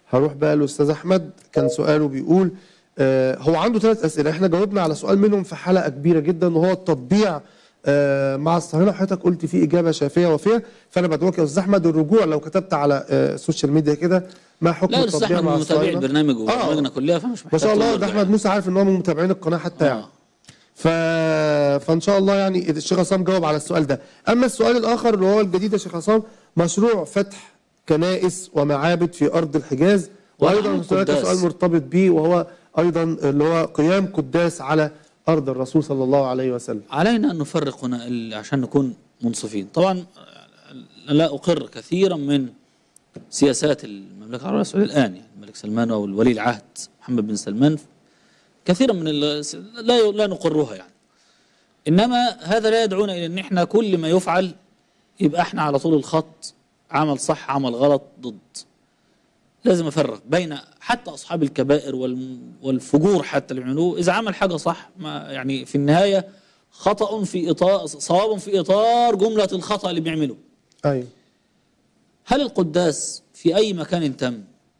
هروح بقى للاستاذ احمد كان سؤاله بيقول آه هو عنده ثلاث اسئله احنا جاوبنا على سؤال منهم في حلقه كبيره جدا وهو التطبيع آه مع الصهاينه حضرتك قلت فيه اجابه شافيه وفيه فانا بدعوك يا استاذ احمد الرجوع لو كتبت على آه السوشيال ميديا كده ما حكم لا الاستاذ التطبيع احمد مع من متابعي الصهاينه البرنامج آه. وبرامجنا كلها فمش محتاج ما شاء الله تقول ده له احمد يعني. موسى عارف ان هو من متابعين القناه حتى يعني آه. ف... فان شاء الله يعني الشيخ عصام جاوب على السؤال ده اما السؤال الاخر اللي هو الجديد يا شيخ عصام مشروع فتح كنائس ومعابد في ارض الحجاز وايضا وعن هناك قداس. سؤال مرتبط به وهو ايضا اللي هو قيام قداس على ارض الرسول صلى الله عليه وسلم علينا أن نفرق هنا ال- عشان نكون منصفين طبعا لا أقر كثيرا من سياسات المملكة العربية السعودية الآن يعني الملك سلمان أو الولي العهد محمد بن سلمان كثيرا من ال- لا لا نقرها يعني إنما هذا لا يدعونا إلى أن احنا كل ما يفعل يبقى احنا على طول الخط عمل صح عمل غلط ضد لازم افرق بين حتى اصحاب الكبائر وال- والفجور حتى اللي بيعملوه اذا عمل حاجه صح ما يعني في النهايه خطا في اطار صواب في اطار جمله الخطا اللي بيعمله ايوه هل القداس في اي مكان تم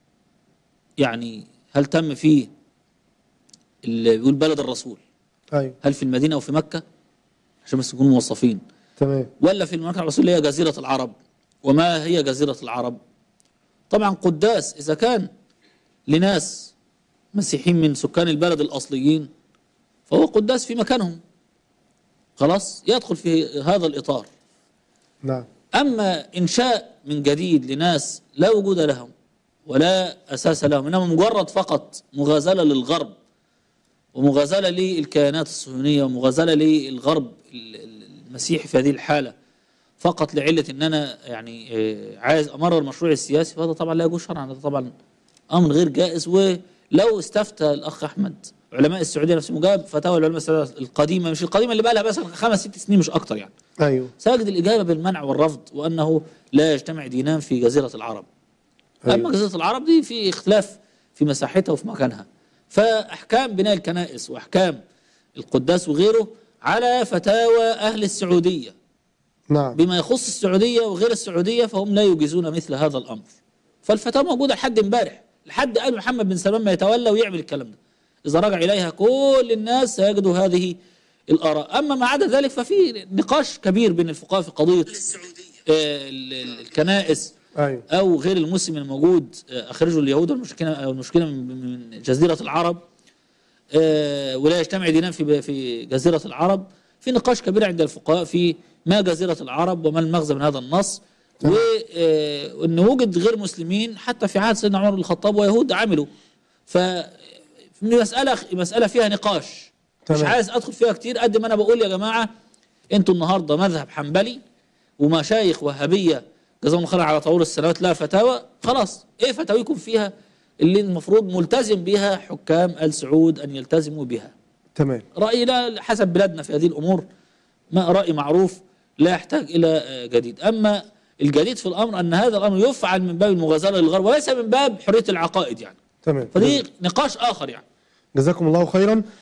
يعني هل تم فيه اللي بيقول بلد الرسول ايوه هل في المدينه او في مكه عشان بس نكون موصفين تمام ولا في المملكة الرسول اللي هي جزيرة العرب وما هي جزيرة العرب طبعا قداس إذا كان لناس مسيحيين من سكان البلد الأصليين فهو قداس في مكانهم خلاص يدخل في هذا الإطار نعم أما إنشاء من جديد لناس لا وجود لهم ولا أساس لهم إنما مجرد فقط مغازلة للغرب ومغازلة للكيانات الصهيونية ومغازلة للغرب ال- ال- المسيحي في هذه الحالة فقط لعلة إن أنا يعني آه، عايز أمرر المشروع السياسي فهذا طبعا لا يجوز شرعا هذا طبعا أمر غير جائز ولو استفتى الأخ أحمد علماء السعودية نفسهم جاب فتاوى العلماء السعودية القديمة مش القديمة اللي بقى لها مثلا خمس ست سنين مش أكتر يعني ايوه سيجد الإجابة بالمنع والرفض وأنه لا يجتمع دينان في جزيرة العرب أما أيوة. جزيرة العرب دي في اختلاف في مساحتها وفي مكانها فأحكام بناء الكنائس وأحكام القداس وغيره على فتاوى أهل السعودية نعم بما يخص السعودية وغير السعودية فهم لا يجيزون مثل هذا الأمر فالفتاوى موجودة لحد امبارح لحد آل محمد بن سلمان ما يتولى ويعمل الكلام ده إذا رجع إليها كل الناس سيجدوا هذه الآراء أما ما عدا ذلك ففي نقاش كبير بين الفقهاء في قضية آه، ال- ال- الكنائس ايوه او غير المسلم الموجود آه، اخرجوا اليهود والمشركين او المشكله من من جزيره العرب آه، ولا يجتمع دينان في في جزيره العرب في نقاش كبير عند الفقهاء في ما جزيره العرب وما المغزى من هذا النص و- آه، وان وجد غير مسلمين حتى في عهد سيدنا عمر بن الخطاب ويهود عملوا ف مساله مساله فيها نقاش مش تمام. عايز ادخل فيها كتير قد ما انا بقول يا جماعه انتوا النهارده مذهب حنبلي ومشايخ وهابيه جزاهم الله خير على طول السنوات لها فتاوى خلاص ايه فتاويكم فيها اللي المفروض ملتزم بها حكام ال سعود ان يلتزموا بها تمام رايي لا حسب بلادنا في هذه الامور ما راي معروف لا يحتاج الى آه، جديد اما الجديد في الامر ان هذا الامر يفعل من باب المغازله للغرب وليس من باب حريه العقائد يعني تمام فدي نقاش اخر يعني جزاكم الله خيرا